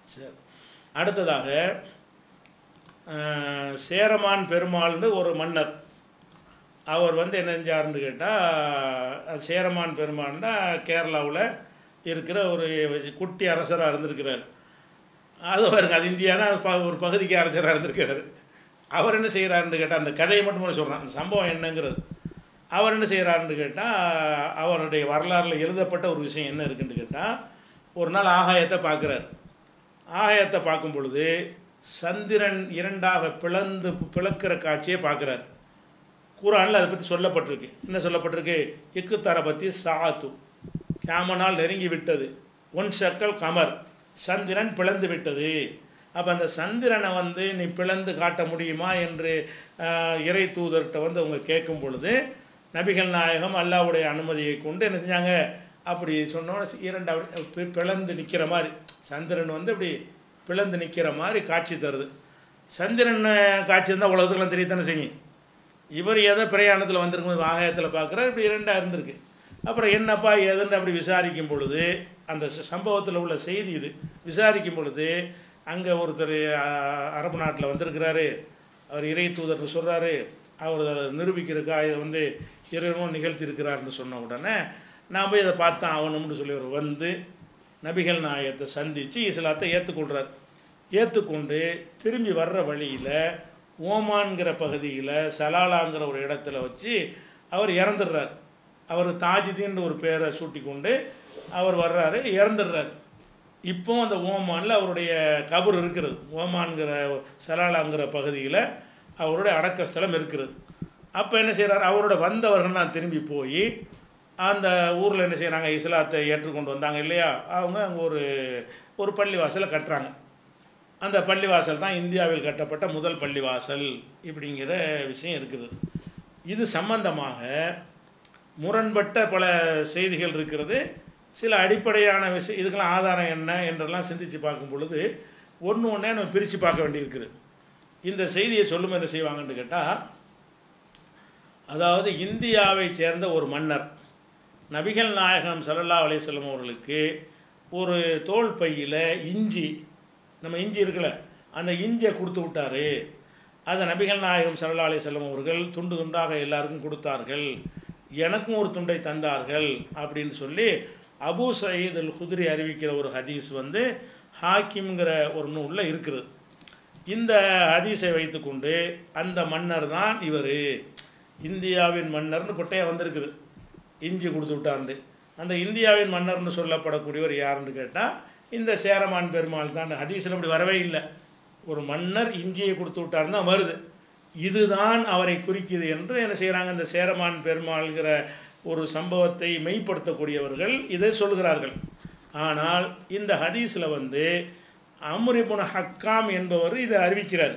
சரி அடுத்ததாக அஹ், சேரமான் பெருமாள்னு ஒரு மன்னர் அவர் வந்து என்ன செஞ்சாருன்னு கேட்டால் சேரமான் பெருமாள்னா கேரளாவில் இருக்கிற ஒரு குட்டி அரசராக இருந்திருக்கிறார் அது பாருங்க அது இந்தியானா ப- ஒரு பகுதிக்கு அரசராக இருந்திருக்கிறார் அவர் என்ன செய்கிறாருன்னு கேட்டால் அந்த கதையை மட்டும் சொல்கிறேன் அந்த சம்பவம் என்னங்கிறது அவர் என்ன செய்கிறாருன்னு கேட்டால் அவருடைய வரலாறில் எழுதப்பட்ட ஒரு விஷயம் என்ன இருக்குன்னு கேட்டால் ஒரு நாள் ஆகாயத்தை பார்க்குறாரு ஆகாயத்தை பார்க்கும் பொழுது சந்திரன் இரண்டாக பிளந்து பிளக்கிற காட்சியை பார்க்குறாரு குரானில் அதை பற்றி சொல்லப்பட்டிருக்கு என்ன சொல்லப்பட்டிருக்கு இக்கு தரபத்தி சாத்து கேமனால் நெருங்கி விட்டது ஒன் சக்கல் கமர் சந்திரன் பிளந்து விட்டது அப்போ அந்த சந்திரனை வந்து நீ பிளந்து காட்ட முடியுமா என்று ஆஹ், இறை தூதர்கிட்ட வந்து அவங்க கேட்கும் பொழுது நபிகள் நாயகம் அல்லாவுடைய அனுமதியை கொண்டு என்ன செஞ்சாங்க அப்படி சொன்னோன்னு இரண்டு அப்படி பி- பிளந்து நிற்கிற மாதிரி சந்திரன் வந்து அப்படி பிளந்து நிற்கிற மாதிரி காட்சி தருது சந்திரன் ஆஹ், காட்சி இருந்தால் உலகத்துக்குலாம் தெரியத்தானே செய்யும் இவர் ஏதோ பிரயாணத்தில் வந்திருக்கும் ஆகாயத்தில் பார்க்குறாரு இப்படி இரண்டாக இருந்திருக்கு அப்புறம் என்னப்பா ஏதுன்னு அப்படி விசாரிக்கும் பொழுது அந்த ச- சம்பவத்தில் உள்ள செய்தி இது விசாரிக்கும் பொழுது அங்கே ஒருத்தர் அஹ், அரபு நாட்டில் வந்திருக்கிறாரு அவர் இறை தூதர்னு சொல்கிறாரு அவர் அதை நிரூபிக்கிறக்கா இதை வந்து இறைவனும் நிகழ்த்தியிருக்கிறார்னு சொன்ன உடனே நான் போய் இதை பார்த்தேன் ஆகணும்னு சொல்லி அவர் வந்து நபிகள் நாயகத்தை சந்தித்து இஸ்லாத்தை ஏற்றுக்கொள்கிறார் ஏற்றுக்கொண்டு திரும்பி வர்ற வழியில் ஓமான்கிற பகுதியில் சலாலாங்கிற ஒரு இடத்துல வச்சு அவர் இறந்துடுறார் அவர் தாஜிதீன் ஒரு பேரை சூட்டி கொண்டு அவர் வர்றாரு இறந்துடுறாரு இப்போ அந்த ஓமானில் அவருடைய கபர் இருக்கிறது ஓமான்கிற சலாலாங்கிற பகுதியில் அவருடைய அடக்க ஸ்தலம் இருக்கிறது அப்போ என்ன செய்கிறார் அவரோட வந்தவர்கள்லாம் திரும்பி போய் அந்த ஊரில் என்ன செய்கிறாங்க இஸ்லாத்தை ஏற்றுக்கொண்டு வந்தாங்க இல்லையா அவங்க அங்கே ஒரு ஒரு பள்ளிவாசலை கட்டுறாங்க அந்த பள்ளிவாசல் தான் இந்தியாவில் கட்டப்பட்ட முதல் பள்ளிவாசல் இப்படிங்கிற விஷயம் இருக்குது இது சம்பந்தமாக முரண்பட்ட பல செய்திகள் இருக்கிறது சில அடிப்படையான விஷயம் இதுக்கெல்லாம் ஆதாரம் என்ன என்றெல்லாம் சிந்தித்து பார்க்கும் பொழுது ஒன்று ஒன்றே நம்ம பிரித்து பார்க்க வேண்டியிருக்குது இந்த செய்தியை சொல்லும் என்ன செய்வாங்கன்னு கேட்டால் அதாவது இந்தியாவை சேர்ந்த ஒரு மன்னர் நபிகள் நாயகம் ஸல்லல்லாஹு அலைஹி வஸல்லம் அவர்களுக்கு ஒரு தோல் பையில் இஞ்சி நம்ம இஞ்சி இருக்குல்ல அந்த இஞ்சியை கொடுத்து விட்டாரு அதை நபிகள் நாயகம் ஸல்லல்லாஹு அலைஹி வஸல்லம் அவர்கள் துண்டு துண்டாக எல்லாருக்கும் கொடுத்தார்கள் எனக்கும் ஒரு துண்டை தந்தார்கள் அப்படின்னு சொல்லி அபூ சயீத் அல் குதிரி அறிவிக்கிற ஒரு ஹதீஸ் வந்து ஹாக்கிம்ங்கிற ஒரு நூலில் இருக்குது இந்த ஹதீஸை வைத்துக்கொண்டு அந்த மன்னர் தான் இவர் இந்தியாவின் மன்னர்னு பொட்டையா வந்திருக்குது இஞ்சி கொடுத்து விட்டார்ந்து அந்த இந்தியாவின் மன்னர்னு சொல்லப்படக்கூடியவர் யாருன்னு கேட்டால் இந்த சேரமான் பெருமாள் தான் ஹதீஸில் அப்படி வரவே இல்லை ஒரு மன்னர் இஞ்சியை கொடுத்து விட்டார்னு தான் வருது இதுதான் அவரை குறிக்குது என்று என்ன செய்கிறாங்க இந்த சேரமான் பெருமாள்கிற ஒரு சம்பவத்தை மெய்ப்படுத்தக்கூடியவர்கள் இதை சொல்கிறார்கள் ஆனால் இந்த ஹதீஸில் வந்து அம்ரிபுன ஹக்காம் என்பவர் இதை அறிவிக்கிறார்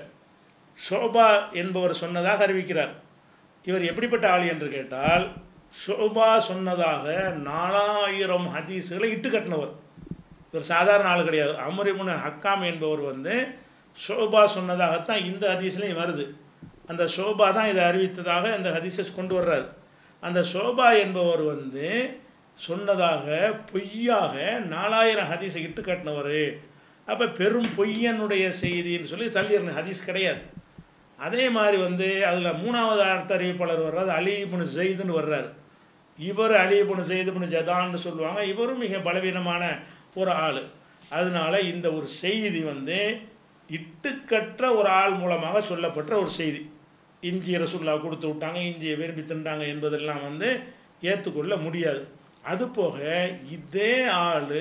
ஷோபா என்பவர் சொன்னதாக அறிவிக்கிறார் இவர் எப்படிப்பட்ட ஆள் என்று கேட்டால் ஷோபா சொன்னதாக நாலாயிரம் ஹதீஸுகளை இட்டு கட்டினவர் இவர் சாதாரண ஆள் கிடையாது அமரிமுன ஹக்காம் என்பவர் வந்து ஷோபா சொன்னதாகத்தான் இந்த ஹதீஸ்லையும் வருது அந்த ஷோபா தான் இதை அறிவித்ததாக இந்த ஹதீஸை கொண்டு வர்றாரு அந்த ஷோபா என்பவர் வந்து சொன்னதாக பொய்யாக நாலாயிரம் ஹதீஸை இட்டு கட்டினவர் அப்போ பெரும் பொய்யனுடைய செய்தின்னு சொல்லி தள்ளிடுற ஹதீஸ் கிடையாது அதே மாதிரி வந்து அதில் மூணாவது அர்த்த அறிவிப்பாளர் வர்றாரு அலிபுன் ஜெயிதுன்னு வர்றாரு இவர் அலிபுன் ஜெயிதுபுன் ஜதான்னு சொல்லுவாங்க இவரும் மிக பலவீனமான ஒரு ஆள் அதனால இந்த ஒரு செய்தி வந்து இட்டுக்கற்ற ஒரு ஆள் மூலமாக சொல்லப்பட்ட ஒரு செய்தி இஞ்சி ரசுல்லா கொடுத்து விட்டாங்க இஞ்சியை விரும்பி தின்றாங்க என்பதெல்லாம் வந்து ஏற்றுக்கொள்ள முடியாது அதுபோக இதே ஆள்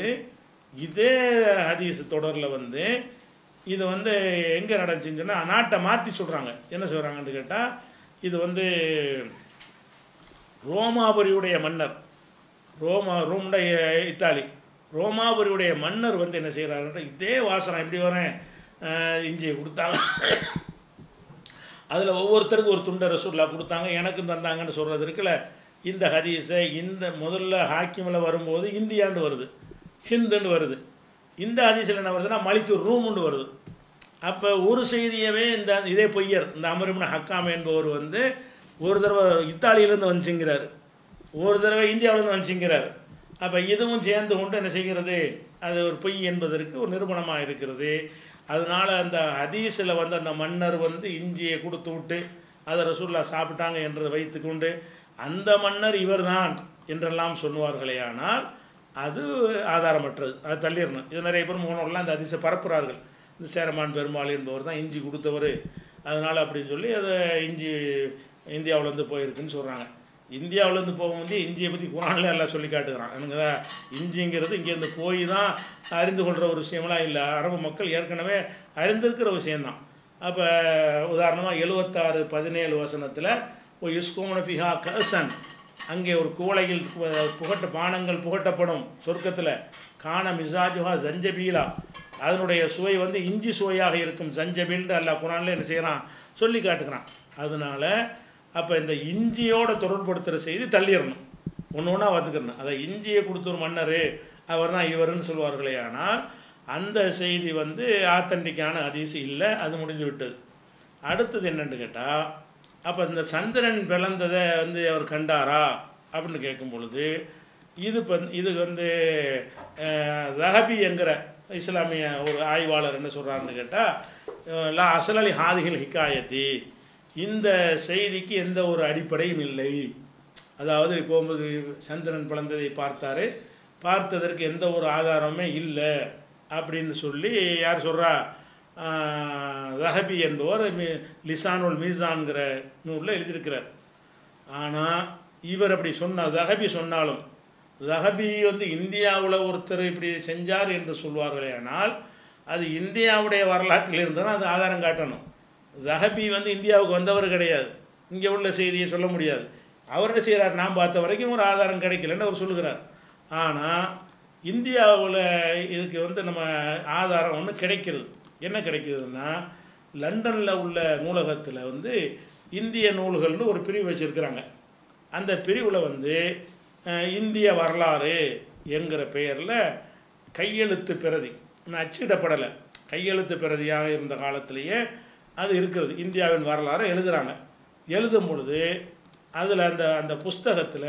இதே ஹதீஸ் தொடரில் வந்து இது வந்து எங்கே நடந்துச்சுன்னு சொன்னால் நாட்டை மாற்றி சொல்கிறாங்க என்ன சொல்கிறாங்கன்னு கேட்டால் இது வந்து ரோமாபுரியுடைய மன்னர் ரோமா ரோமுடைய இத்தாலி ரோமாபுரியுடைய மன்னர் வந்து என்ன செய்கிறாருன்ற இதே வாசனம் எப்படி வரேன் அஹ் இஞ்சியை கொடுத்தாங்க அதில் ஒவ்வொருத்தருக்கும் ஒரு துண்டை ரசூல்லா கொடுத்தாங்க எனக்கும் தந்தாங்கன்னு சொல்கிறது இருக்குல்ல இந்த ஹதீஸை இந்த முதல்ல ஹாக்கிமில் வரும்போது இந்தியான்னு வருது ஹிந்துன்னு வருது இந்த ஹதீஸில் என்ன வருதுன்னா மலிக்கு ரூமுன்னு வருது அப்போ ஒரு செய்தியவே இந்த இதே பொய்யர் இந்த அமருமன ஹக்காம் என்பவர் வந்து ஒரு தடவை இத்தாலியிலேருந்து வந்துச்சுங்கிறார் ஒரு தடவை இந்தியாவிலேருந்து வந்துச்சுங்கிறார் அப்போ இதுவும் சேர்ந்து கொண்டு என்ன செய்கிறது அது ஒரு பொய் என்பதற்கு ஒரு நிரூபணமாக இருக்கிறது அதனால அந்த ஹதீஸில் வந்து அந்த மன்னர் வந்து இஞ்சியை கொடுத்து விட்டு அதை ரசூல்லா சாப்பிட்டாங்க என்று வைத்துக்கொண்டு அந்த மன்னர் இவர்தான் என்றெல்லாம் சொல்லுவார்களே ஆனால் அது ஆதாரமற்றது அது தள்ளிடணும் இது நிறைய பேர் முன்னோர்லாம் அந்த அதிசய பரப்புகிறார்கள் இந்த சேரமான் பெருமாள் என்பவர் தான் இஞ்சி கொடுத்தவர் அதனால் அப்படின்னு சொல்லி அதை இஞ்சி இந்தியாவிலேருந்து போயிருக்குன்னு சொல்கிறாங்க இந்தியாவிலேருந்து போகும்போது இஞ்சியை பற்றி குரானில் எல்லாம் சொல்லி காட்டுகிறான் எனக்கு தான் இஞ்சிங்கிறது இங்கேருந்து போய் தான் அறிந்து கொள்கிற ஒரு விஷயமெல்லாம் இல்லை அரபு மக்கள் ஏற்கனவே அறிந்திருக்கிற விஷயந்தான் அப்போ உதாரணமாக எழுவத்தாறு பதினேழு வசனத்தில் ஒரு யுஸ்கோமன ஃபிஹா கசன் அங்கே ஒரு கூளையில் பு- புகட்ட பானங்கள் புகட்டப்படும் சொர்க்கத்தில் காண மிசாஜுஹா ஜஞ்சபீலா அதனுடைய சுவை வந்து இஞ்சி சுவையாக இருக்கும் ஜஞ்சபீல்னு அல்லா குரானில் என்ன செய்கிறான் சொல்லி காட்டுக்கிறான் அதனால அப்போ இந்த இஞ்சியோட தொடர்புபடுத்துகிற செய்தி தள்ளிடணும் ஒன்று ஒன்றா பார்த்துக்கணும் அதை இஞ்சியை கொடுத்த ஒரு மன்னர் அவர் தான் இவருன்னு சொல்லுவார்களே ஆனால் அந்த செய்தி வந்து ஆத்தன்டிக்கான ஹதீஸ் இல்லை அது முடிஞ்சு விட்டது அடுத்தது என்னன்னு கேட்டால் அப்போ இந்த சந்திரன் பிளந்ததை வந்து அவர் கண்டாரா அப்படின்னு கேட்கும் பொழுது இது இப்போ இது வந்து அஹ், ரஹபி என்கிற இஸ்லாமிய ஒரு ஆய்வாளர் என்ன சொல்கிறாருன்னு கேட்டால் லா அசலலி ஹாதிகள் ஹிக்காயத்தி இந்த செய்திக்கு எந்த ஒரு அடிப்படையும் இல்லை அதாவது போகும்போது சந்திரன் பிளந்ததை பார்த்தாரு பார்த்ததற்கு எந்த ஒரு ஆதாரமே இல்லை அப்படின்னு சொல்லி யார் சொல்கிறா ரஹபி என்பவர் மி- லிசானுல் மீசான்கிற நூலில் எழுதியிருக்கிறார் ஆனால் இவர் அப்படி சொன்னார் ரஹபி சொன்னாலும் ரஹபி வந்து இந்தியாவில் ஒருத்தர் இப்படி செஞ்சார் என்று சொல்வார்களே ஆனால் அது இந்தியாவுடைய வரலாற்றில் இருந்தால் அது ஆதாரம் காட்டணும் ரஹபி வந்து இந்தியாவுக்கு வந்தவர் கிடையாது இங்கே உள்ள செய்தியை சொல்ல முடியாது அவர் என்ன செய்கிறார் நான் பார்த்த வரைக்கும் ஒரு ஆதாரம் கிடைக்கலன்னு அவர் சொல்லுகிறார் ஆனால் இந்தியாவில் இதுக்கு வந்து நம்ம ஆதாரம் ஒன்று கிடைக்கிறது என்ன கிடைக்கிறதுனா லண்டனில் உள்ள நூலகத்தில் வந்து இந்திய நூல்கள்னு ஒரு பிரிவு வச்சுருக்கிறாங்க அந்த பிரிவில் வந்து அஹ், இந்திய வரலாறு என்கிற பெயரில் கையெழுத்து பிரதி இன்னும் அச்சிடப்படலை கையெழுத்து பிரதியாக இருந்த காலத்திலேயே அது இருக்கிறது இந்தியாவின் வரலாறு எழுதுகிறாங்க எழுதும் பொழுது அதில் அந்த அந்த புஸ்தகத்தில்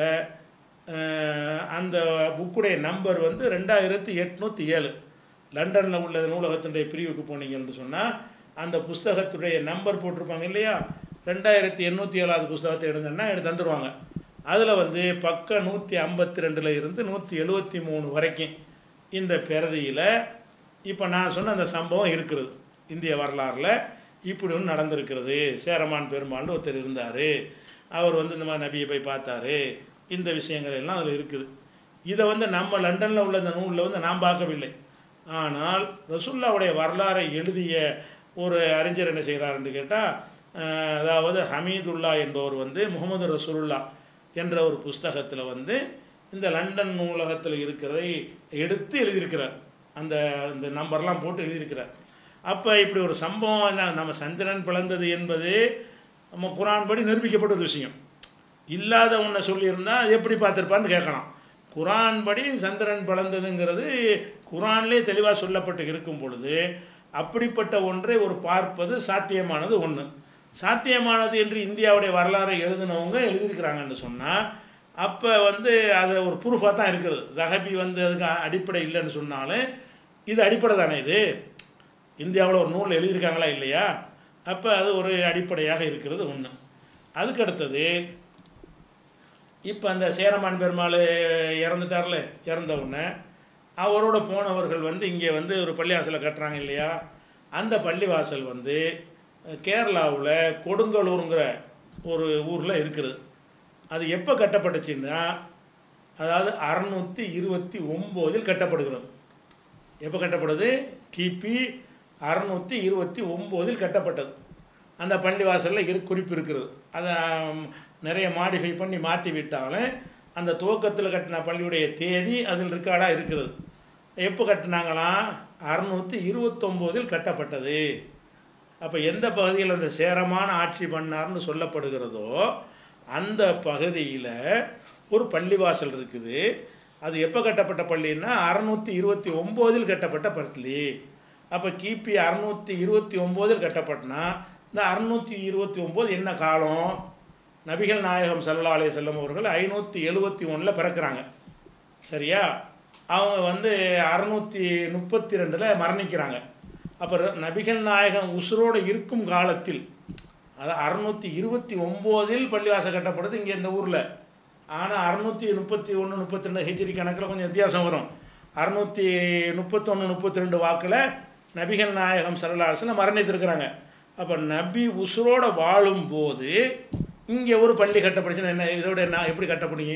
அந்த புக்குடைய நம்பர் வந்து ரெண்டாயிரத்தி எட்நூற்றி ஏழு லண்டனில் உள்ள நூலகத்தினுடைய பிரிவுக்கு போனீங்கன்னு சொன்னால் அந்த புஸ்தகத்துடைய நம்பர் போட்டிருப்பாங்க இல்லையா ரெண்டாயிரத்தி எண்ணூற்றி ஏழாவது புஸ்தகத்தை எடுங்கன்னா எடுத்து தந்துடுவாங்க அதில் வந்து பக்க நூற்றி ஐம்பத்தி ரெண்டில் இருந்து நூற்றி எழுபத்தி மூணு வரைக்கும் இந்த பிரதியில் இப்போ நான் சொன்ன அந்த சம்பவம் இருக்கிறது இந்திய வரலாறில் இப்படி ஒன்று நடந்திருக்கிறது சேரமான் பெருமாள்னு ஒருத்தர் இருந்தார் அவர் வந்து இந்த மாதிரி நபியை போய் பார்த்தாரு இந்த விஷயங்கள் எல்லாம் அதில் இருக்குது இதை வந்து நம்ம லண்டனில் உள்ள இந்த நூலில் வந்து நான் பார்க்கவில்லை ஆனால் ரசுல்லாவுடைய வரலாறை எழுதிய ஒரு அறிஞர் என்ன செய்கிறாருன்னு கேட்டால் அதாவது ஹமீதுல்லா என்பவர் வந்து முகமது ரசூலுல்லா என்ற ஒரு புஸ்தகத்தில் வந்து இந்த லண்டன் நூலகத்தில் இருக்கிறதை எடுத்து எழுதியிருக்கிறார் அந்த இந்த நம்பர்லாம் போட்டு எழுதியிருக்கிறார் அப்போ இப்படி ஒரு சம்பவம் என்ன, நம்ம சந்திரன் பிளந்தது என்பது நம்ம குரான் படி நிரூபிக்கப்பட்ட ஒரு விஷயம் இல்லாத ஒன்றை சொல்லியிருந்தா அது எப்படி பார்த்துருப்பான்னு கேட்கலாம் குரான் படி சந்திரன் பிளந்ததுங்கிறது குரான்லே தெளிவாக சொல்லப்பட்டு இருக்கும் பொழுது அப்படிப்பட்ட ஒன்றை ஒரு பார்ப்பது சாத்தியமானது ஒன்று சாத்தியமானது என்று இந்தியாவுடைய வரலாறை எழுதினவங்க எழுதியிருக்கிறாங்கன்னு சொன்னால் அப்போ வந்து அது ஒரு ப்ரூஃபாக தான் இருக்கிறது ரஹபி வந்து அதுக்கு அடிப்படை இல்லைன்னு சொன்னாலும் இது அடிப்படை தானே இது இந்தியாவில் ஒரு நூல் எழுதியிருக்காங்களா இல்லையா அப்போ அது ஒரு அடிப்படையாக இருக்கிறது ஒன்று அதுக்கு அடுத்தது இப்போ அந்த சேரமான் பெருமாள் இறந்துட்டார்ல இறந்த உடனே அவரோட போனவர்கள் வந்து இங்கே வந்து ஒரு பள்ளிவாசலை கட்டுறாங்க இல்லையா அந்த பள்ளிவாசல் வந்து கேரளாவில் கொடுங்கலூருங்கிற ஒரு ஊரில் இருக்குது அது எப்போ கட்டப்பட்டுச்சுன்னா அதாவது அறநூற்றி இருபத்தி ஒம்போதில் கட்டப்படுகிறது எப்போ கட்டப்படுது கிபி அறநூற்றி இருபத்தி ஒம்போதில் கட்டப்பட்டது அந்த பள்ளிவாசலில் இரு குறிப்பு இருக்கிறது அதை ஆம், நிறைய மாடிஃபை பண்ணி மாற்றி விட்டாலும் அந்த துவக்கத்தில் கட்டின பள்ளியுடைய தேதி அதில் ரெக்கார்டாக இருக்கிறது எப்போ கட்டினாங்களாம் அறநூற்றி இருபத்தொம்போதில் கட்டப்பட்டது அப்போ எந்த பகுதியில் அந்த சேரமான ஆட்சி பண்ணார்னு சொல்லப்படுகிறதோ அந்த பகுதியில் ஒரு பள்ளிவாசல் இருக்குது அது எப்போ கட்டப்பட்ட பள்ளின்னா அறநூற்றி இருபத்தி ஒம்போதில் கட்டப்பட்ட பள்ளி அப்போ கிபி அறநூற்றி இருபத்தி ஒம்போதில் கட்டப்பட்டனா இந்த அறுநூற்றி இருபத்தி ஒம்பது என்ன காலம் நபிகள் நாயகம் ஸல்லல்லாஹு அலைஹி வஸல்லம் அவர்கள் ஐநூற்றி எழுபத்தி ஒன்றில் பிறக்கிறாங்க சரியா அவங்க வந்து அறுநூற்றி முப்பத்தி ரெண்டில் மரணிக்கிறாங்க அப்புறம் நபிகள் நாயகம் உசுரோடு இருக்கும் காலத்தில் அது அறுநூற்றி இருபத்தி ஒம்போதில் பள்ளிவாசல் கட்டப்படுது இங்கே இந்த ஊரில் ஆனால் அறுநூற்றி முப்பத்தி ஒன்று முப்பத்தி ரெண்டு ஹிஜ்ரி கணக்கில் கொஞ்சம் வித்தியாசம் வரும் அறுநூற்றி முப்பத்தொன்று முப்பத்தி ரெண்டு வாக்கில் நபிகள் நாயகம் சரலாசன மரணித்திருக்கிறாங்க அப்போ நபி உசுரோட வாழும்போது இங்கே ஒரு பள்ளி கட்டப்படுச்சுன்னா என்ன இதோட என்ன எப்படி கட்டப்படுங்க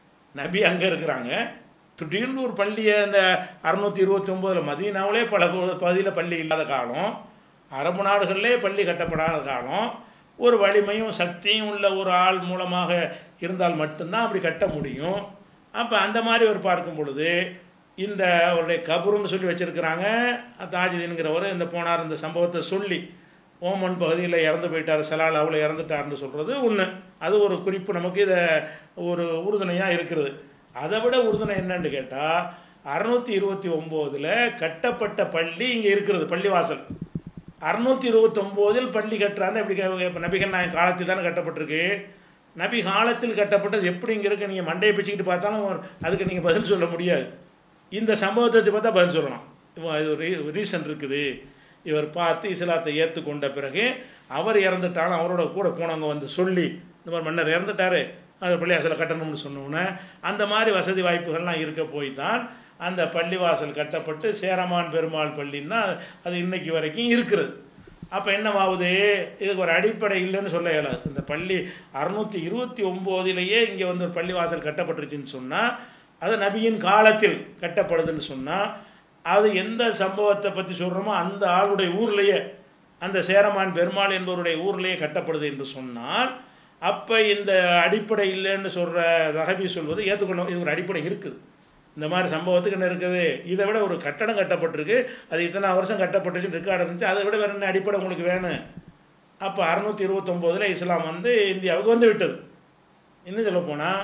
நபி அங்கே இருக்கிறாங்க திடீர்னு ஒரு பள்ளியை அந்த அறுநூற்றி இருபத்தி ஒம்போதில் மதீனாவிலே பல பகுதியில் பள்ளி இல்லாத காலம் அரபு நாடுகளிலே பள்ளி கட்டப்படாத காலம் ஒரு வலிமையும் சக்தியும் உள்ள ஒரு ஆள் மூலமாக இருந்தால் மட்டும்தான் அப்படி கட்ட முடியும் அப்போ அந்த மாதிரி ஒரு பார்க்கும் பொழுது இந்த அவருடைய கபருன்னு சொல்லி வச்சுருக்கிறாங்க தாஜுதீன்கிறவர் இந்த போனார் இந்த சம்பவத்தை சொல்லி ஓமன் பகுதியில் இறந்து போயிட்டார் சலால் அவளை இறந்துட்டார்னு சொல்கிறது ஒன்று அது ஒரு குறிப்பு நமக்கு இதை ஒரு உறுதுணையாக இருக்கிறது அதை விட உறுதுணை என்னன்னு கேட்டால் அறுநூற்றி இருபத்தி ஒம்போதில் கட்டப்பட்ட பள்ளி இங்கே இருக்கிறது பள்ளிவாசல் அறுநூற்றி இருபத்தொம்போதில் பள்ளி கட்டுறாங்க எப்படி இப்போ நபிகள் நாயன் காலத்தில் தானே கட்டப்பட்டிருக்கு நபி காலத்தில் கட்டப்பட்டது எப்படி இங்கே இருக்கு நீங்கள் மண்டையை பிச்சுக்கிட்டு பார்த்தாலும் அதுக்கு நீங்கள் பதில் சொல்ல முடியாது இந்த சம்பவத்தை வச்சு பார்த்தா பதில் சொல்லலாம் இப்போ இது ஒரு ரீசன் இருக்குது இவர் பார்த்து இஸ்லாத்தை ஏற்றுக்கொண்ட பிறகு அவர் இறந்துட்டாலும் அவரோட கூட போனவங்க வந்து சொல்லி இந்த மாதிரி மன்னர் இறந்துட்டாரு அது பள்ளிவாசலை கட்டணும்னு சொன்னோன்னே அந்த மாதிரி வசதி வாய்ப்புகள்லாம் இருக்க போய் தான் அந்த பள்ளிவாசல் கட்டப்பட்டு சேரமான் பெருமாள் பள்ளின்னா அது இன்னைக்கு வரைக்கும் இருக்கிறது அப்போ என்னவாகுது இதுக்கு ஒரு அடிப்படை இல்லைன்னு சொல்ல இயலாது இந்த பள்ளி அறுநூற்றி இருபத்தி ஒம்போதிலேயே இங்கே வந்து ஒரு பள்ளிவாசல் கட்டப்பட்டுருச்சுன்னு சொன்னால் அது நபியின் காலத்தில் கட்டப்படுதுன்னு சொன்னால் அது எந்த சம்பவத்தை பற்றி சொல்கிறோமோ அந்த ஆளுடைய ஊர்லேயே அந்த சேரமான் பெருமாள் என்பவருடைய ஊர்லேயே கட்டப்படுது என்று சொன்னால் அப்போ இந்த அடிப்படை இல்லைன்னு சொல்கிற தகபி சொல்வது ஏற்றுக்கொள்ள இது ஒரு அடிப்படை இருக்குது இந்த மாதிரி சம்பவத்துக்கு என்ன இருக்குது இதை விட ஒரு கட்டடம் கட்டப்பட்டிருக்கு அது இத்தனை வருஷம் கட்டப்பட்டுச்சு ரெக்கார்டு இருந்துச்சு அதை விட வேறு என்ன அடிப்படை உங்களுக்கு வேணும் அப்போ அறுநூற்றி இருபத்தொம்போதில் இஸ்லாம் வந்து இந்தியாவுக்கு வந்து விட்டது இன்னும் சொல்ல போனால்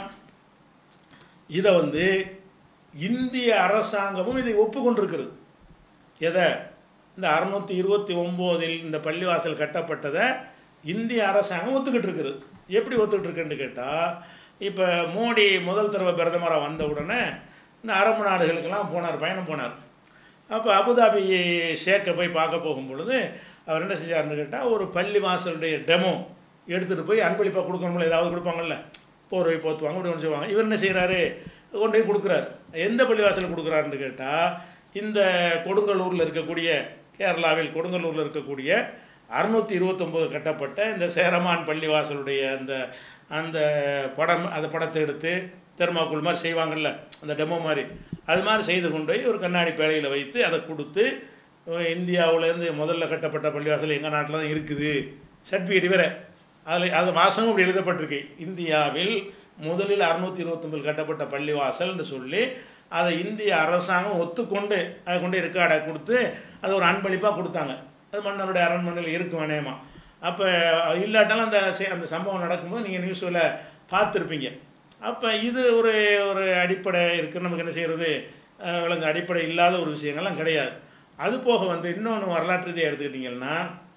இதை வந்து இந்திய அரசாங்கமும் இதை ஒப்புக்கொண்டிருக்கிறது எதை இந்த அறுநூற்றி இருபத்தி ஒம்போதில் இந்த பள்ளிவாசல் கட்டப்பட்டதை இந்திய அரசாங்கம் ஒத்துக்கிட்டு இருக்குது எப்படி ஒத்துக்கிட்டு இருக்குன்னு கேட்டால் இப்போ மோடி முதல் தடவை பிரதமராக வந்த உடனே இந்த அரபு நாடுகளுக்கெல்லாம் போனார் பயணம் போனார் அப்போ அபுதாபி ஷேக்கை போய் பார்க்க போகும் பொழுது அவர் என்ன செஞ்சார்னு கேட்டால் ஒரு பள்ளி வாசலுடைய டெமோ எடுத்துகிட்டு போய் அன்பளிப்பாக கொடுக்கணும்ல ஏதாவது கொடுப்பாங்கல்ல போர்வை போத்துவாங்க அப்படி ஒன்று செய்வாங்க இவர் என்ன செய்கிறாரு கொண்டு போய் கொடுக்குறாரு எந்த பள்ளிவாசல் கொடுக்குறாருன்னு கேட்டால் இந்த கொடுங்கலூரில் இருக்கக்கூடிய கேரளாவில் கொடுங்கலூரில் இருக்கக்கூடிய அறுநூற்றி இருபத்தொம்போது கட்டப்பட்ட இந்த சேரமான் பள்ளிவாசலுடைய அந்த அந்த படம் அந்த படத்தை எடுத்து தெர்மாக்குள் மாதிரி செய்வாங்கள்ல அந்த டெமோ மாதிரி அது மாதிரி செய்து கொண்டு போய் ஒரு கண்ணாடி பேழையில் வைத்து அதை கொடுத்து இந்தியாவிலேருந்து முதல்ல கட்டப்பட்ட பள்ளிவாசல் எங்கள் நாட்டில் தான் இருக்குது சர்டிஃபிகேட் வேறு அதில் அது வாசமும் அப்படி எழுதப்பட்டிருக்கு இந்தியாவில் முதலில் அறுநூற்றி இருபத்தொம்பது கட்டப்பட்ட பள்ளிவாசல்னு சொல்லி அதை இந்திய அரசாங்கம் ஒத்துக்கொண்டு அதை கொண்டு ரெக்கார்டை கொடுத்து அது ஒரு அன்பளிப்பாக கொடுத்தாங்க அது மன்னருடைய அரண்மனையில் இருக்கும் வேணேமா அப்போ இல்லாட்டாலும் அந்த அந்த சம்பவம் நடக்கும்போது நீங்கள் நியூஸில் பார்த்துருப்பீங்க அப்போ இது ஒரு ஒரு அடிப்படை இருக்குன்னு நமக்கு என்ன செய்கிறது விலங்கு அடிப்படை இல்லாத ஒரு விஷயங்கள்லாம் கிடையாது அது போக வந்து இன்னொன்று வரலாற்று ரீதியாக எடுத்துக்கிட்டிங்கன்னா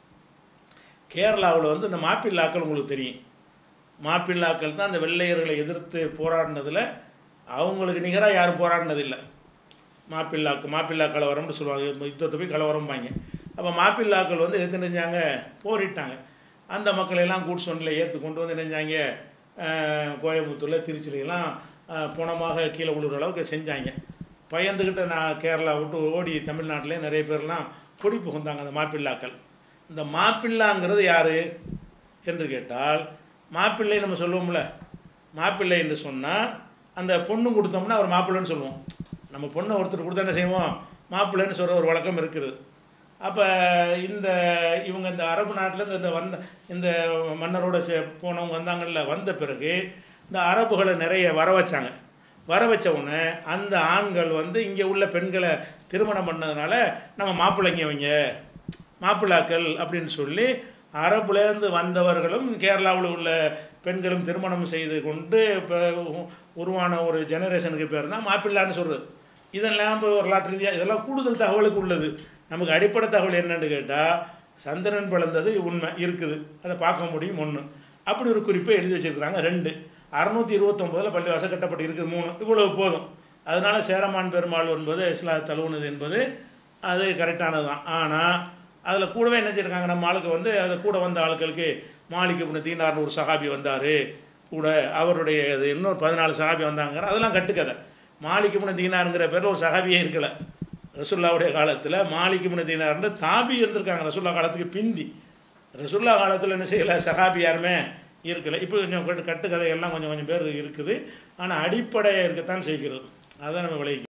கேரளாவில் வந்து இந்த மாப்பிள்ளாக்கள் உங்களுக்கு தெரியும் மாப்பிள்ளாக்கள் தான் அந்த வெள்ளையர்களை எதிர்த்து போராடினதில் அவங்களுக்கு நிகராக யாரும் போராடினதில்லை மாப்பிள்ளாக்கு மாப்பிள்ளா கலவரம்னு சொல்லுவாங்க யுத்தத்தை போய் கலவரம்பாங்க அப்போ மாப்பிள்ளாக்கள் வந்து எது நினைஞ்சாங்க போரிட்டாங்க அந்த மக்களையெல்லாம் கூட்ஸ் ஏற்று கொண்டு வந்து நினைஞ்சாங்க கோயம்புத்தூரில் திருச்சியிலாம் புணமாக கீழே விழுற அளவுக்கு செஞ்சாங்க பயந்துக்கிட்ட நான் கேரளா விட்டு ஓடி தமிழ்நாட்டிலே நிறைய பேர்லாம் கொடி புகுந்தாங்க அந்த மாப்பிள்ளாக்கள் இந்த மாப்பிள்ளாங்கிறது யார் என்று கேட்டால் மாப்பிள்ளை நம்ம சொல்லுவோம்ல மாப்பிள்ளை என்று சொன்னால் அந்த பொண்ணு கொடுத்தோம்னா அவர் மாப்பிள்ளைன்னு சொல்லுவோம் நம்ம பொண்ணை ஒருத்தர் கொடுத்தா என்ன செய்வோம் மாப்பிள்ளைன்னு சொல்கிற ஒரு வழக்கம் இருக்குது அப்போ இந்த இவங்க இந்த அரபு நாட்டில் இந்த வந்த இந்த மன்னரோட சே போனவங்க வந்தாங்கல்ல வந்த பிறகு இந்த அரபுகளை நிறைய வர வச்சாங்க வர வச்ச உடனே அந்த ஆண்கள் வந்து இங்கே உள்ள பெண்களை திருமணம் பண்ணதுனால நம்ம மாப்பிள்ளைங்க இவங்க மாப்பிள்ளாக்கள் அப்படின்னு சொல்லி அரபுலேருந்து வந்தவர்களும் கேரளாவில் உள்ள பெண்களும் திருமணம் செய்து கொண்டு இப்போ உருவான ஒரு ஜெனரேஷனுக்கு பேர் தான் மாப்பிள்ளான்னு சொல்கிறது இதெல்லாம் வரலாற்று ரீதியாக இதெல்லாம் கூடுதல் தகவலுக்கு உள்ளது நமக்கு அடிப்படை தகவல் என்னன்னு கேட்டால் சந்திரன் பிளந்தது உண்மை இருக்குது அதை பார்க்க முடியும் ஒன்று அப்படி ஒரு குறிப்பை எழுதி வச்சிருக்கிறாங்க ரெண்டு அறுநூற்றி இருபத்தொம்போதில் பள்ளிவாசல் கட்டப்பட்டு இருக்குது மூணு இவ்வளவு போதும் அதனால சேரமான் பெருமாள் என்பது இஸ்லாம் தழுவுனது என்பது அது கரெக்டானது தான் ஆனால் அதில் கூடவே என்ன செஞ்சிருக்காங்க நம்ம ஆளுக்கு வந்து அது கூட வந்த ஆட்களுக்கு மாலிக் இப்னு தீனார்னு ஒரு சஹாபி வந்தார் கூட அவருடைய இது இன்னொரு பதினாலு சஹாபி வந்தாங்க அதெல்லாம் கட்டுக்கதை மாலிக் இப்னு தீனாருங்கிற பேரில் ஒரு சஹாபியே இருக்கலை ரசுல்லாவுடைய காலத்தில் மாலிக் இப்னு தீனார்னு தாபி இருந்திருக்காங்க ரசுல்லா காலத்துக்கு பிந்தி ரசுல்லா காலத்தில் என்ன செய்யலை சஹாபி யாருமே இருக்கலை இப்போ கொஞ்சம் கட்டு கட்டுக்கதைகள்லாம் கொஞ்சம் கொஞ்சம் பேர் இருக்குது ஆனால் அடிப்படையாக இருக்கத்தான் செய்கிறது அதை நம்ம விளைவிக்கும்